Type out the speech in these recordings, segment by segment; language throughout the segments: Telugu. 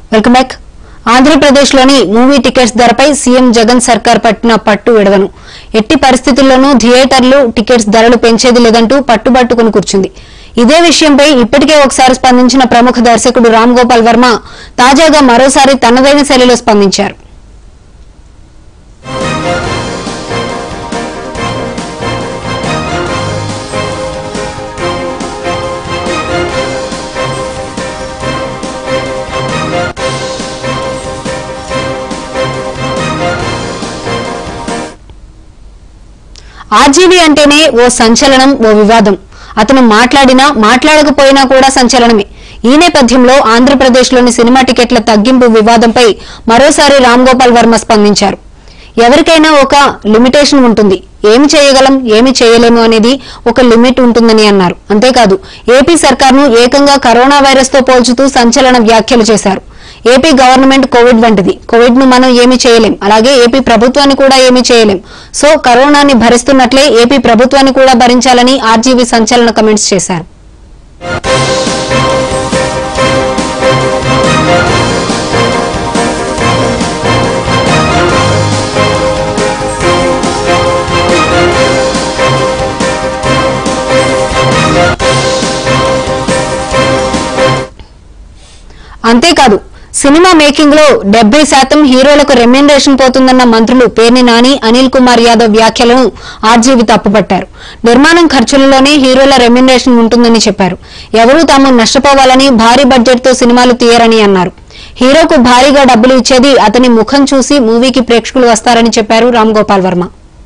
వెల్కమ్ బ్యాక్ ఆంధ్రప్రదేశ్లోని మూవీ టికెట్స్ ధరపై సీఎం జగన్ సర్కార్ పట్టిన పట్టు విడవను ఎట్టి పరిస్థితుల్లోనూ థియేటర్లు టికెట్స్ ధరలు పెంచేది లేదంటూ పట్టుబట్టుకుని కూర్చుంది ఇదే విషయంపై ఇప్పటికే ఒకసారి స్పందించిన ప్రముఖ దర్శకుడు రామ్ గోపాల్ వర్మ తాజాగా మరోసారి తనదైన శైలిలో స్పందించారు ఆర్జీవీ అంటేనే ఓ సంచలనం ఓ వివాదం అతను మాట్లాడినా మాట్లాడకపోయినా కూడా సంచలనమే ఈ నేపథ్యంలో ఆంధ్రప్రదేశ్లోని సినిమా టికెట్ల తగ్గింపు వివాదంపై మరోసారి రామ్ గోపాల్ వర్మ స్పందించారు ఎవరికైనా ఒక లిమిటేషన్ ఉంటుంది ఏమి చేయగలం ఏమి చేయలేము అనేది ఒక లిమిట్ ఉంటుందని అన్నారు అంతేకాదు ఏపీ సర్కార్ను ఏకంగా కరోనా వైరస్ తో పోల్చుతూ సంచలన వ్యాఖ్యలు చేశారు ఏపీ గవర్నమెంట్ కోవిడ్ వంటిది కోవిడ్ ను మనం ఏమీ చేయలేం అలాగే ఏపీ ప్రభుత్వాన్ని కూడా ఏమీ చేయలేం సో కరోనాని భరిస్తున్నట్లే ఏపీ ప్రభుత్వాన్ని కూడా భరించాలని ఆర్జీవీ సంచలన కమెంట్స్ చేశారు అంతేకాదు సినిమా మేకింగ్ లో డెబ్బై శాతం హీరోలకు రెమ్యునరేషన్ పోతుందన్న మంత్రులు పేర్ని నాని అనిల్ కుమార్ యాదవ్ వ్యాఖ్యలను ఆర్జీవి తప్పుపట్టారు నిర్మాణం ఖర్చులలోనే హీరోల రెమ్యునరేషన్ ఉంటుందని చెప్పారు ఎవరూ తాము నష్టపోవాలని భారీ బడ్జెట్ తో సినిమాలు తీయరని అన్నారు హీరోకు భారీగా డబ్బులు ఇచ్చేది అతని ముఖం చూసి మూవీకి ప్రేక్షకులు వస్తారని చెప్పారు రామ్ గోపాల్ వర్మ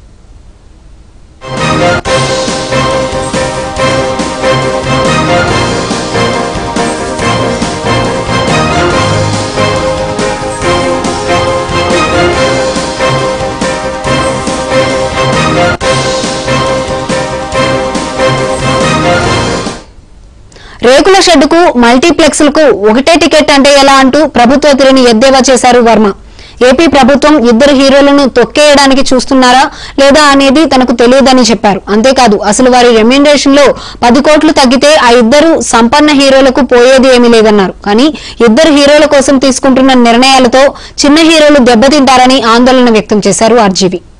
రేకుల షెడ్డుకు మల్టీప్లెక్స్లకు ఒకటే టికెట్ అంటే ఎలా అంటూ ప్రభుత్వ తీరుని ఎద్దేవా చేశారు వర్మ ఏపీ ప్రభుత్వం ఇద్దరు హీరోలను తొక్కేయడానికి చూస్తున్నారా లేదా అనేది తనకు తెలియదని చెప్పారు అంతేకాదు అసలు వారి రెమ్యునరేషన్ లో పది కోట్లు తగ్గితే ఆ ఇద్దరు సంపన్న హీరోలకు పోయేది ఏమీ లేదన్నారు కానీ ఇద్దరు హీరోల కోసం తీసుకుంటున్న నిర్ణయాలతో చిన్న హీరోలు దెబ్బతింటారని ఆందోళన వ్యక్తం చేశారు ఆర్జీవీ